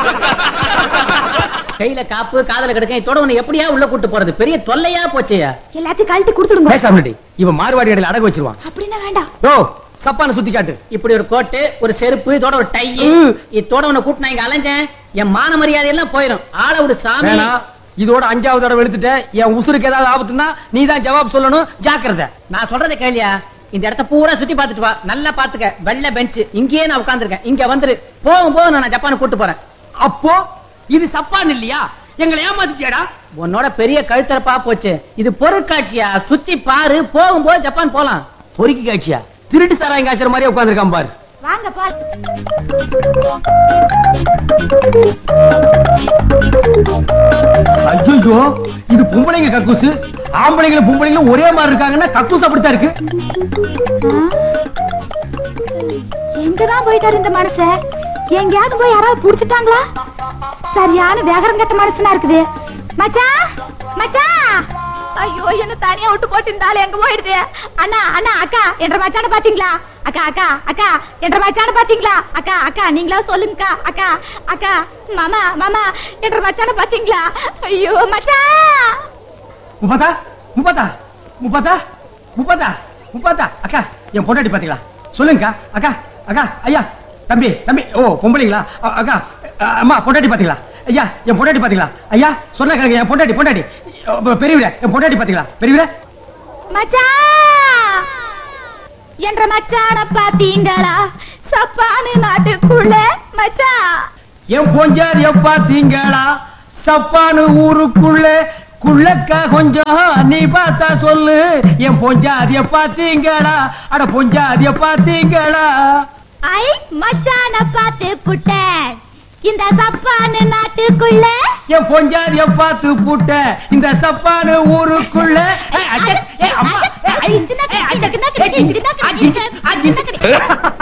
கையில காப்பு காதல கிடக்க இதோட உன்னை எப்படியா உள்ள கூட்டு போறது பெரிய தொல்லையா போச்சேயா எல்லாத்தையும் கழட்டி கொடுத்துடுங்க பேசாமடி இவன் மார்வாடி கடையில அடகு வச்சிருவான் அப்படின்னா வேண்டாம் ஓ சப்பான சுத்தி காட்டு இப்படி ஒரு கோட்டு ஒரு செருப்பு இதோட ஒரு டை ம். இதோட உன்னை கூட்டு நான் இங்க அலைஞ்சேன் என் மான மரியாதை எல்லாம் போயிரும் ஆள ஒரு சாமி வேணாம் இதோட அஞ்சாவது தடவை எடுத்துட்ட என் உசுருக்கு ஏதாவது ஆபத்துனா நீ தான் ஜவாப் சொல்லணும் ஜாக்கிரதை நான் சொல்றதை கேளியா இந்த இடத்த பூரா சுத்தி பார்த்துட்டு வா நல்லா பாத்துக்க வெள்ளை பெஞ்ச் இங்கேயே நான் உட்கார்ந்திருக்கேன் இங்க வந்துரு போகும் போது நான் ஜப்பான் கூட்டு போறேன் அப்போ இது சப்பான் இல்லையா எங்களை ஏமாத்திச்சேடா உன்னோட பெரிய கழுத்தரப்பா போச்சு இது பொருட்காட்சியா சுத்தி பாரு போகும்போது ஜப்பான் போலாம் பொறுக்கி காட்சியா திருட்டு சாராயம் காய்ச்சற மாதிரியே உட்கார்ந்திருக்கான் பாரு வாங்க பால் ஐயோ இது பொம்பளைங்க கக்கூசு ஆம்பளைங்களும் பொம்பளைங்களும் ஒரே மாதிரி இருக்காங்கன்னா கக்கூஸ் அப்படித்தான் இருக்கு எங்கதான் போயிட்டாரு இந்த மனுஷன் எங்கேயாவது போய் யாராவது புடிச்சிட்டாங்களா சரியான வேகரம் கட்ட மனுஷனா இருக்குது மச்சான் மச்சான் ஐயோ என்ன தனியா விட்டு போட்டு இந்த ஆளு எங்க போயிடுது அண்ணா அண்ணா அக்கா என்ற மச்சான பாத்தீங்களா அக்கா அக்கா அக்கா என்ற மச்சான பாத்தீங்களா அக்கா அக்கா நீங்களா சொல்லுங்கக்கா அக்கா அக்கா மாமா மாமா என்ற மச்சான பாத்தீங்களா ஐயோ மச்சான் முப்பத்தா முப்பத்தா முப்பத்தா முப்பத்தா முப்பத்தா அக்கா என் பொண்டாட்டி பாத்தீங்களா சொல்லுங்கக்கா அக்கா அக்கா ஐயா தம்பி தம்பி ஓ பொம்பளைங்களா அ- அக்கா அ, அம்மா பொண்டாட்டி பாத்தீங்களா ஐயா என் பொண்டாட்டி பாத்தீங்களா ஐயா சொன்ன கேளுங்க என் பொண்டாட்டி பொண்டாட்டி அ, பெரியவரே என் பொண்டாட்டி பாத்தீங்களா பெரியவரே மச்சான் என்ற மச்சான பாத்தீங்களா சப்பானு நாட்டுக்குள்ள மச்சான் என் பொஞ்சாதிய பாத்தீங்களா சப்பானு ஊருக்குள்ள குள்ளக்கா கொஞ்சம் நீ பார்த்தா சொல்லு என் பொஞ்சாதிய பாத்தீங்களா அட பொஞ்சாதிய பாத்தீங்களா ஐ மச்சான பாத்து புட்டேன் இந்த சப்பானு நாட்டுக்குள்ள என் பொஞ்சாதிய பார்த்து பூட்ட இந்த சப்பானு ஊருக்குள்ள ஏய், அச்சே, ஏய், அம்மா, ஏய், ஐ, ஏய், அச்சே, ஏய், அச்சே, ஏய், அச்சே, அச்சே.